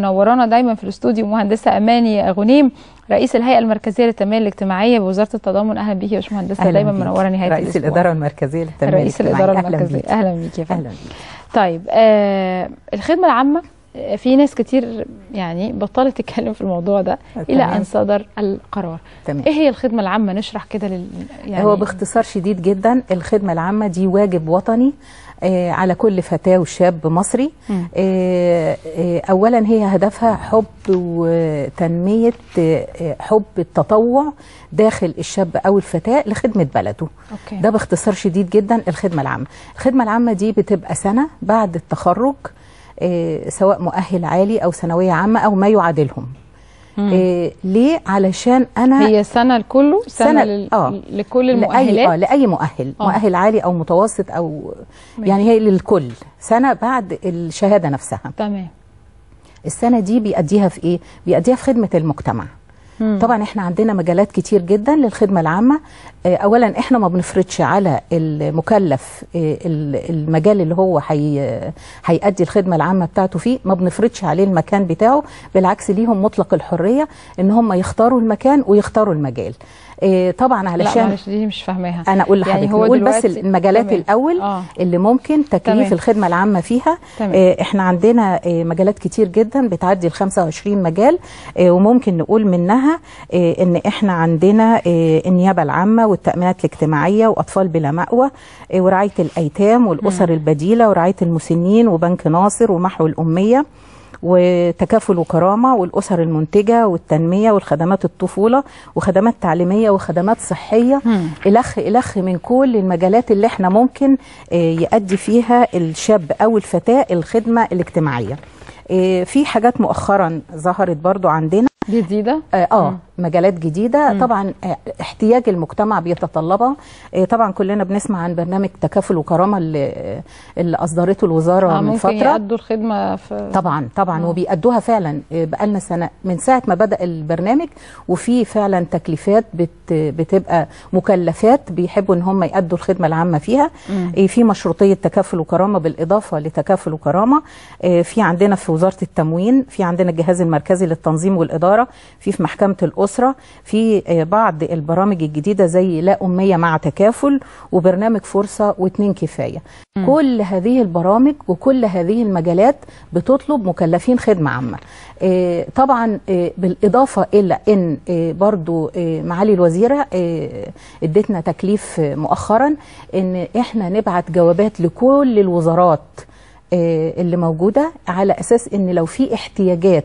منورانا دايما في الاستوديو مهندسه اماني غنيم رئيس الهيئه المركزيه للتنميه الاجتماعيه بوزاره التضامن اهلا بيكي يا باشمهندسه دايما منوره نهايه رئيس الأسبوع. الاداره المركزيه للتنميه رئيس الاداره المركزيه اهلا بيكي يا فندم اهلا بيكي طيب آه الخدمه العامه آه، في ناس كتير يعني بطلت تتكلم في الموضوع ده الى تمام. ان صدر القرار تمام ايه هي الخدمه العامه نشرح كده لل يعني هو باختصار شديد جدا الخدمه العامه دي واجب وطني آه، على كل فتاه وشاب مصري مم. آه، آه، اولا هي هدفها حب وتنميه آه، آه، حب التطوع داخل الشاب او الفتاه لخدمه بلده اوكي ده باختصار شديد جدا الخدمه العامه الخدمه العامه دي بتبقى سنه بعد التخرج آه، سواء مؤهل عالي او ثانويه عامه او ما يعادلهم مم. آه، ليه علشان انا هي سنه لكله سنه, سنة- لل... آه. لكل لاي اه المؤهلات لاي مؤهل آه. مؤهل عالي او متوسط او يعني هي للكل سنه بعد الشهاده نفسها تمام السنه دي بيأديها في ايه بيأديها في خدمه المجتمع مم. طبعا احنا عندنا مجالات كتير جدا للخدمه العامه آه، اولا احنا ما بنفرضش على المكلف آه، ال- المجال اللي هو حي هيأدي الخدمه العامه بتاعته فيه ما بنفرضش عليه المكان بتاعه بالعكس ليهم مطلق الحريه ان هم يختاروا المكان ويختاروا المجال آه، طبعا لا علشان معلش دي مش فاهماها انا اقول لحضرتك يعني هو نقول بس دلوقتي- المجالات تمام. الاول آه. اللي ممكن تكليف تمام. الخدمه العامه فيها تمام. آه، احنا عندنا آه، مجالات كتير جدا بتعدي ال 25 مجال آه، وممكن نقول منها آه، ان احنا عندنا آه، النيابه العامه والتامينات الاجتماعيه واطفال بلا مأوى آه، ورعايه الايتام والاسر البديله ورعايه المسنين وبنك ناصر ومحو الاميه وتكافل وكرامه والاسر المنتجه والتنميه والخدمات الطفوله وخدمات تعليميه وخدمات صحيه مم. الخ الخ من كل المجالات اللي احنا ممكن آه، يأدي فيها الشاب او الفتاه الخدمه الاجتماعيه آه، في حاجات مؤخرا ظهرت برضو عندنا دي جديده اه, آه مم. مجالات جديده مم. طبعا آه، احتياج المجتمع بيتطلبها آه، طبعا كلنا بنسمع عن برنامج تكافل وكرامه اللي, اللي اصدرته الوزاره آه من ممكن فتره يأدوا الخدمه في طبعا طبعا آه. وبيأدوها فعلا آه، بقالنا سنه من ساعه ما بدأ البرنامج وفي فعلا تكليفات بت بتبقى مكلفات بيحبوا ان هم يأدوا الخدمه العامه فيها مم. آه، في مشروطيه تكافل وكرامه بالاضافه لتكافل وكرامه آه، في عندنا في وزاره التموين في عندنا الجهاز المركزي للتنظيم والاداره في في محكمه الاسره في آه، بعض البرامج الجديده زي لا اميه مع تكافل وبرنامج فرصه واتنين كفايه مم. كل هذه البرامج وكل هذه المجالات بتطلب مكلفين خدمه عامه آه، طبعا آه، بالاضافه الى ان آه، برضو آه، معالي الوزيره آه، ادتنا تكليف آه، مؤخرا ان احنا نبعت جوابات لكل الوزارات آه، اللي موجوده على اساس ان لو في احتياجات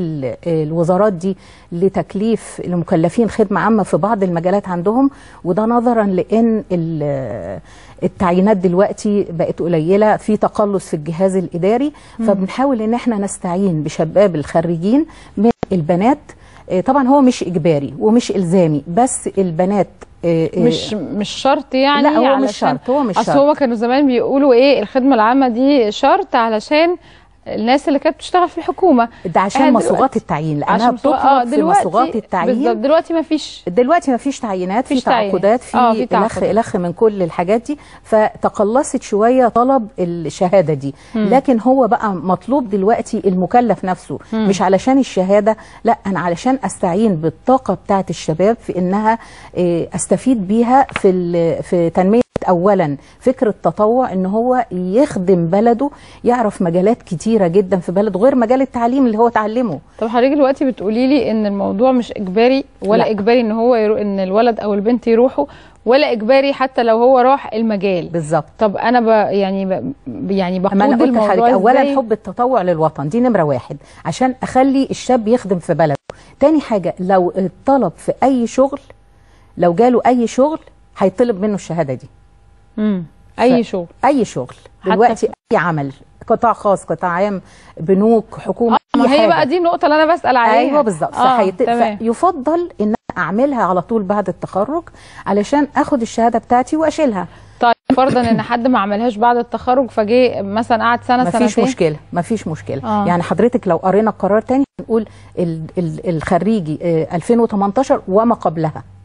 للوزارات دي لتكليف المكلفين خدمه عامه في بعض المجالات عندهم وده نظرا لان ال- التعيينات دلوقتي بقت قليله في تقلص في الجهاز الاداري فبنحاول ان احنا نستعين بشباب الخريجين من البنات آه، طبعا هو مش اجباري ومش الزامي بس البنات آه، آه، مش مش شرط يعني لا هو مش علشان شرط هو مش اصل شرط هو كانوا زمان بيقولوا ايه الخدمه العامه دي شرط علشان الناس اللي كانت بتشتغل في الحكومه ده عشان آه، مصوغات دلوقتي. التعيين لانها عشان بتطلب آه، في دلوقتي- مصوغات بالظبط التعيين دلوقتي ما فيش دلوقتي ما فيش تعيينات في مفيش تعيين. تعاقدات في آه، في الخ تعاقدات. الخ من كل الحاجات دي فتقلصت شويه طلب الشهاده دي لكن هو بقى مطلوب دلوقتي المكلف نفسه مم. مش علشان الشهاده لا انا علشان استعين بالطاقه بتاعه الشباب في انها آه، استفيد بيها في ال- في تنميه اولا فكره تطوع ان هو يخدم بلده يعرف مجالات كتيره جدا في بلده غير مجال التعليم اللي هو اتعلمه طب حضرتك دلوقتي بتقولي لي ان الموضوع مش اجباري ولا لا. اجباري ان هو يرو... ان الولد او البنت يروحوا ولا اجباري حتى لو هو راح المجال بالظبط طب انا ب... يعني ب... يعني اما بقود انا قلت الموضوع لحضرتك اولا إزاي؟ حب التطوع للوطن دي نمره واحد عشان اخلي الشاب يخدم في بلده تاني حاجه لو اتطلب في اي شغل لو جاله اي شغل هيطلب منه الشهاده دي مم. اي ف- شغل اي شغل حتى دلوقتي في- اي عمل قطاع خاص قطاع عام بنوك حكومه ما أي هي حاجة. بقى دي النقطه اللي انا بسال عليها ايوه بالظبط آه فهيت... تمام فيفضل ان أنا اعملها على طول بعد التخرج علشان اخد الشهاده بتاعتي واشيلها طيب فرضا ان حد ما عملهاش بعد التخرج فجه مثلا قعد سنه مفيش سنتين مشكله مفيش مشكله آه. آه. يعني حضرتك لو قرينا القرار تاني هنقول ال ال الخريجي آه، 2018 وما قبلها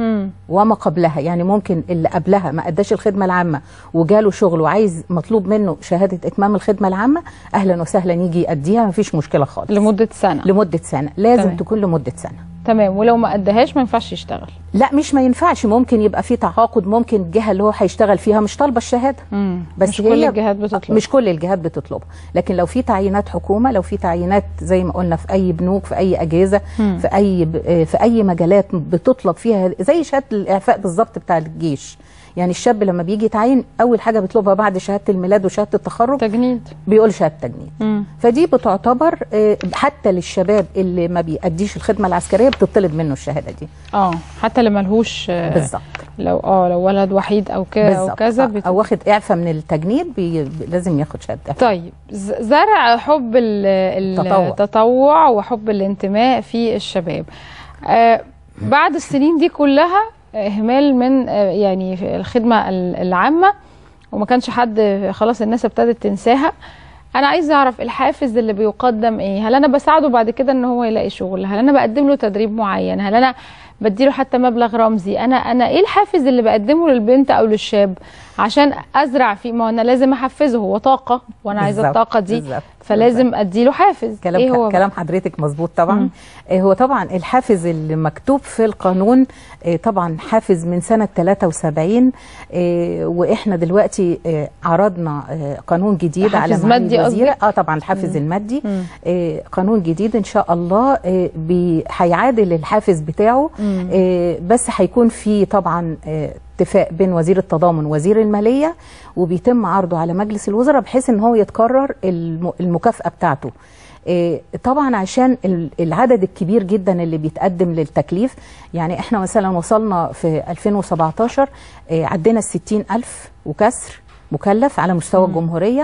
مم. وما قبلها يعني ممكن اللي قبلها ما اداش الخدمه العامه وجاله شغل وعايز مطلوب منه شهاده اتمام الخدمه العامه اهلا وسهلا يجي يأديها مفيش مشكله خالص لمده سنه لمده سنه لازم تمام. تكون لمده سنه تمام ولو ما ادهاش ما ينفعش يشتغل لا مش ما ينفعش ممكن يبقى في تعاقد ممكن الجهه اللي هو هيشتغل فيها مش طالبه الشهاده مم. بس مش كل هي- الجهات بتطلب مش كل الجهات بتطلبها لكن لو في تعيينات حكومه لو في تعيينات زي ما قلنا في اي بنوك في اي اجهزه مم. في اي ب- في اي مجالات بتطلب فيها زي شهاده الاعفاء بالظبط بتاع الجيش يعني الشاب لما بيجي يتعين اول حاجه بيطلبها بعد شهاده الميلاد وشهاده التخرج تجنيد بيقول شهاده تجنيد مم. فدي بتعتبر آه، حتى للشباب اللي ما بيأديش الخدمه العسكريه بتطلب منه الشهاده دي اه حتى اللي ملهوش آه، بالظبط لو اه لو ولد وحيد او كده او بالظبط كذا آه، بت... او واخد اعفاء من التجنيد بي... لازم ياخد شهاده إعفاء. طيب ز- زرع حب ال- تطوع. التطوع وحب الانتماء في الشباب آه بعد السنين دي كلها اهمال من آه يعني في الخدمه ال- العامه وما كانش حد خلاص الناس ابتدت تنساها انا عايزه اعرف الحافز اللي بيقدم ايه هل انا بساعده بعد كده ان هو يلاقي شغل هل انا بقدم له تدريب معين هل انا بديله حتى مبلغ رمزي انا انا ايه الحافز اللي بقدمه للبنت او للشاب عشان ازرع فيه ما هو انا لازم احفزه هو طاقه وانا عايزه بالظبط، الطاقه دي بالظبط، فلازم اديله حافز كلام ايه هو بقى؟ كلام حضرتك مظبوط طبعا مم. آه هو طبعا الحافز اللي مكتوب في القانون آه طبعا حافز من سنه 73 آه واحنا دلوقتي آه عرضنا آه قانون جديد على حافز معالي مادي الوزيره قصدك؟ اه طبعا الحافز المادي مم. آه قانون جديد ان شاء الله آه بي- هيعادل الحافز بتاعه مم. آه بس هيكون في طبعا آه اتفاق بين وزير التضامن ووزير الماليه وبيتم عرضه على مجلس الوزراء بحيث ان هو يتكرر الم- المكافاه بتاعته آه، طبعا عشان ال- العدد الكبير جدا اللي بيتقدم للتكليف يعني احنا مثلا وصلنا في 2017 آه، عدينا ال 60 ألف وكسر مكلف على مستوى الجمهورية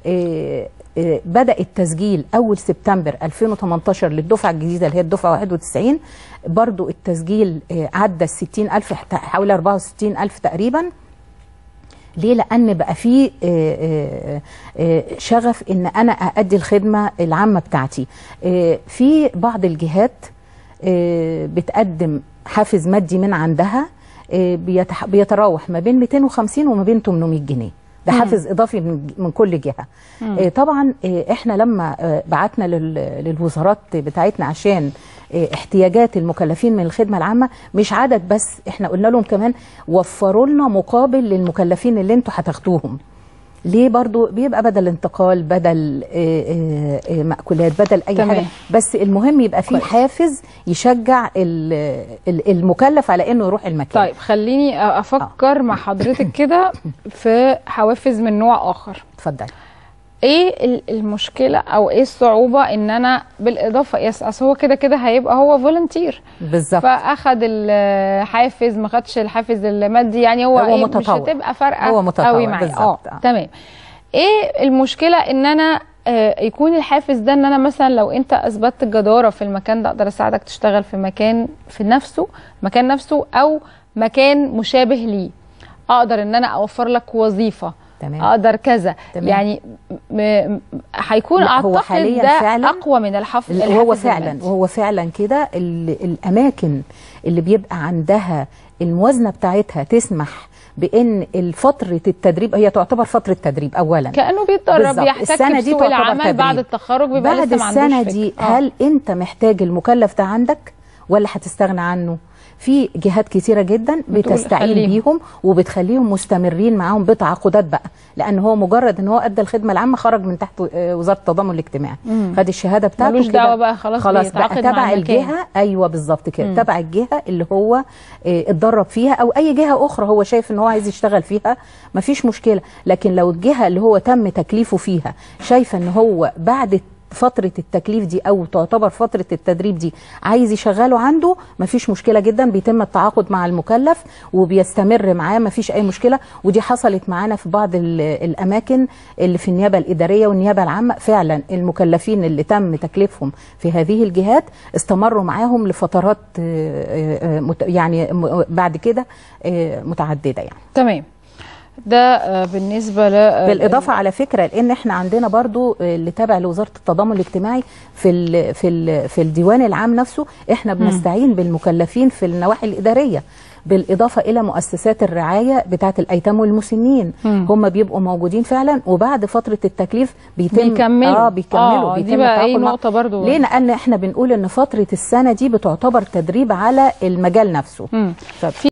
آه، آه، بدأ التسجيل أول سبتمبر 2018 للدفعة الجديدة اللي هي الدفعة 91 برضو التسجيل آه، عدى ال 60 ألف حوالي 64 ألف تقريبا ليه لان بقى في آه، آه، آه، شغف ان انا اادي الخدمه العامه بتاعتي آه، في بعض الجهات آه، بتقدم حافز مادي من عندها آه، بيتح- بيتراوح ما بين 250 وما بين 800 جنيه ده حافز اضافي من من كل جهه آه، طبعا آه، احنا لما آه، بعتنا لل- للوزارات بتاعتنا عشان آه، احتياجات المكلفين من الخدمه العامه مش عدد بس احنا قلنا لهم كمان وفروا لنا مقابل للمكلفين اللي انتوا هتاخدوهم ليه برضو بيبقى بدل انتقال بدل آه، آه، آه، مأكولات بدل اي تمام. حاجه بس المهم يبقى في كويس. حافز يشجع ال- ال- المكلف على انه يروح المكان طيب خليني افكر مع حضرتك كده في حوافز من نوع اخر اتفضل ايه ال- المشكله او ايه الصعوبه ان انا بالاضافه يس اصل هو كده كده هيبقى هو فولنتير بالظبط فاخد الحافز ما خدش الحافز المادي يعني هو, هو إيه مش متطوع. هتبقى فارقه هو متطوع، قوي معايا اه بالظبط، آه. تمام ايه المشكله ان انا آه، يكون الحافز ده ان انا مثلا لو انت اثبتت الجداره في المكان ده اقدر اساعدك تشتغل في مكان في نفسه مكان نفسه او مكان مشابه ليه اقدر ان انا اوفر لك وظيفه تمام. اقدر كذا تمام. يعني م- م- هيكون لا، هو اعتقد حالياً ده فعلاً اقوى من الحافز هو الحافز فعلا المادي. وهو فعلا كده ال- الاماكن اللي بيبقى عندها الموازنه بتاعتها تسمح بان فتره التدريب هي تعتبر فتره تدريب اولا كانه بيتدرب بالظبط. يحتك السنة في دي سوق تعتبر العمل تدريب. بعد التخرج بيبقى بعد لسه ما عندوش السنه فكرة. دي آه. هل انت محتاج المكلف ده عندك ولا هتستغنى عنه في جهات كتيره جدا بتقول بتستعين خليهم. بيهم وبتخليهم مستمرين معاهم بتعاقدات بقى لان هو مجرد ان هو ادى الخدمه العامه خرج من تحت آه، وزاره التضامن الاجتماعي مم. خد الشهاده بتاعته ملوش كده. دعوة بقى، خلاص خلاص بقى بيتعاقد مع تبع المكان. الجهه ايوه بالظبط كده تبع الجهه اللي هو آه، اتدرب فيها او اي جهه اخرى هو شايف ان هو عايز يشتغل فيها مفيش مشكله لكن لو الجهه اللي هو تم تكليفه فيها شايفه ان هو بعد فترة التكليف دي أو تعتبر فترة التدريب دي عايز يشغله عنده مفيش مشكلة جدا بيتم التعاقد مع المكلف وبيستمر معاه مفيش أي مشكلة ودي حصلت معانا في بعض ال- الأماكن اللي في النيابة الإدارية والنيابة العامة فعلا المكلفين اللي تم تكليفهم في هذه الجهات استمروا معاهم لفترات آه، آه، مت- يعني م- بعد كده آه، متعددة يعني تمام ده آه، بالنسبه ل آه، بالاضافه على فكره لان احنا عندنا برضو اللي تابع لوزاره التضامن الاجتماعي في ال في ال في الديوان العام نفسه احنا بنستعين بالمكلفين في النواحي الاداريه بالاضافه الى مؤسسات الرعايه بتاعه الايتام والمسنين مم. هم بيبقوا موجودين فعلا وبعد فتره التكليف بيتم بيكملوا. اه بيكملوا آه، دي بيتم بقى ايه التعاقد مع- نقطة برضو. ليه لان احنا بنقول ان فتره السنه دي بتعتبر تدريب على المجال نفسه مم. ف- في